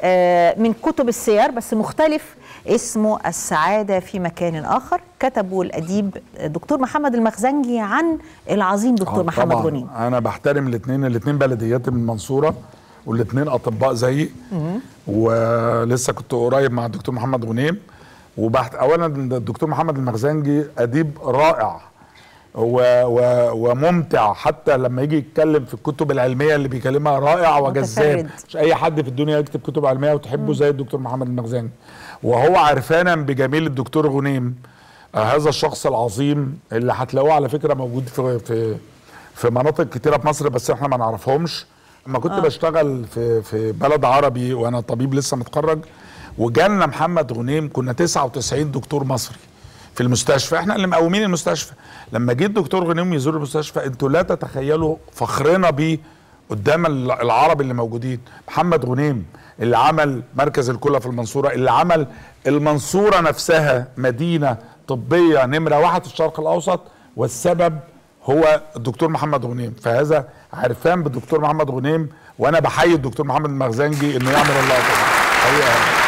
آه، من كتب السير بس مختلف اسمه السعادة في مكان آخر كتبه الأديب دكتور محمد المخزنجي عن العظيم دكتور آه، محمد طبعاً. غنيم انا بحترم الاثنين الاثنين بلدياتي من المنصوره والاثنين اطباء زيي ولسه كنت قريب مع الدكتور محمد غنيم وبحت اولا الدكتور محمد المخزنجي اديب رائع و و وممتع حتى لما يجي يتكلم في الكتب العلميه اللي بيكلمها رائع وجذاب متفرد. مش اي حد في الدنيا يكتب كتب علميه وتحبه زي الدكتور محمد المخزنجي وهو عرفانا بجميل الدكتور غنيم آه هذا الشخص العظيم اللي هتلاقوه على فكره موجود في في في مناطق كتيره في مصر بس احنا ما نعرفهمش لما كنت آه. بشتغل في في بلد عربي وانا طبيب لسه متخرج وجالنا محمد غنيم كنا 99 دكتور مصري في المستشفى احنا اللي مقومين المستشفى لما جه الدكتور غنيم يزور المستشفى انتوا لا تتخيلوا فخرنا بيه قدام ال- العرب اللي موجودين محمد غنيم اللي عمل مركز الكلى في المنصوره اللي عمل المنصوره نفسها مدينه طبيه نمره واحد في الشرق الاوسط والسبب هو الدكتور محمد غنيم فهذا عرفان بالدكتور محمد غنيم وانا بحيي الدكتور محمد المخزنجي انه يعمل اللقطه دي. حقيقه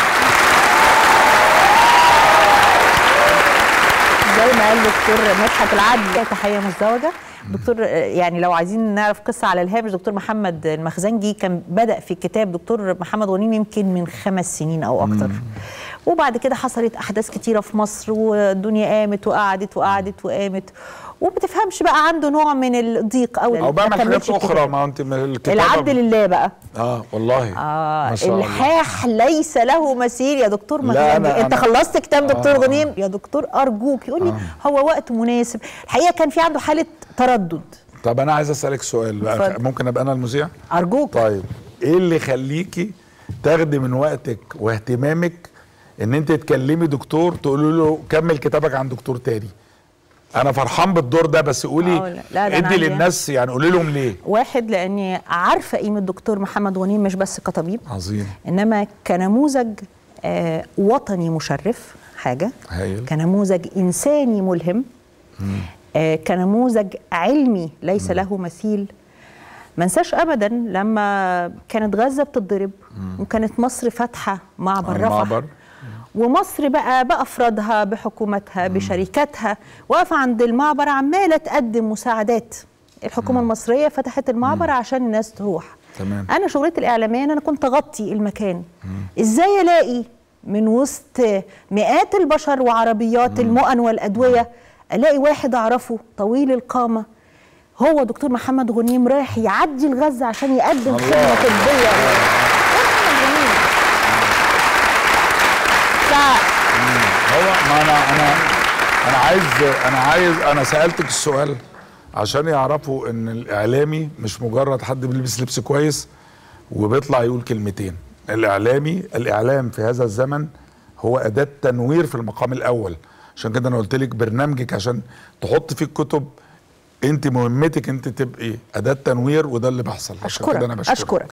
زي ما قال دكتور مدحت العدل تحيه مزدوجه دكتور آه، يعني لو عايزين نعرف قصه على الهامش دكتور محمد المخزنجي كان بدا في كتاب دكتور محمد غنيم يمكن من خمس سنين او اكتر وبعد كده حصلت احداث كتيره في مصر والدنيا قامت وقعدت وقعدت وقامت وما تفهمش بقى عنده نوع من الضيق او او بعمل ما حاجات كملش اخرى الكتاب. ما انت من الكتابه العبد لله بقى اه والله آه ما شاء الله. الحاح ليس له مثيل يا دكتور لا، مخزنجي أنا- انت أنا- خلصت كتاب دكتور آه. غنيم يا دكتور ارجوك يقول لي هو وقت مناسب الحقيقه كان في عنده حاله تردد طب انا عايز اسالك سؤال بقى اتفضل. ممكن ابقى انا المذيع ارجوك طيب ايه اللي يخليكي تاخدي من وقتك واهتمامك ان انت تكلمي دكتور تقولي له كمل كتابك عن دكتور تاني انا فرحان بالدور ده بس آه، قولي لا، ده أنا ادي عندي- للناس يعني قولي لهم ليه واحد لاني عارفه قيمه دكتور محمد غنيم مش بس كطبيب عظيم انما كنموذج آه وطني مشرف حاجه هايل. كنموذج انساني ملهم آه كنموذج علمي ليس له مثيل ما انساش ابدا لما كانت غزه بتتضرب وكانت مصر فاتحه معبر رفح المعبر ومصر بقى بافرادها بحكومتها بشركاتها واقفه عند المعبر عماله تقدم مساعدات الحكومه المصريه فتحت المعبر عشان الناس تروح تمام. انا شغلتي الاعلاميه إن انا كنت اغطي المكان ازاي الاقي من وسط مئات البشر وعربيات المؤن والادويه الاقي واحد اعرفه طويل القامه هو دكتور محمد غنيم رايح يعدي الغزه عشان يقدم الله. خدمه طبيه محمد غنيم. ف- هو ما انا انا انا عايز انا عايز انا سالتك السؤال عشان يعرفوا ان الاعلامي مش مجرد حد بيلبس لبس كويس وبيطلع يقول كلمتين الاعلامي الاعلام في هذا الزمن هو اداه تنوير في المقام الاول عشان كده انا قلت لك برنامجك عشان تحط فيه الكتب انت مهمتك انت تبقي اداه تنوير وده اللي بيحصل عشان كده اشكرك انا بشكرك اشكرك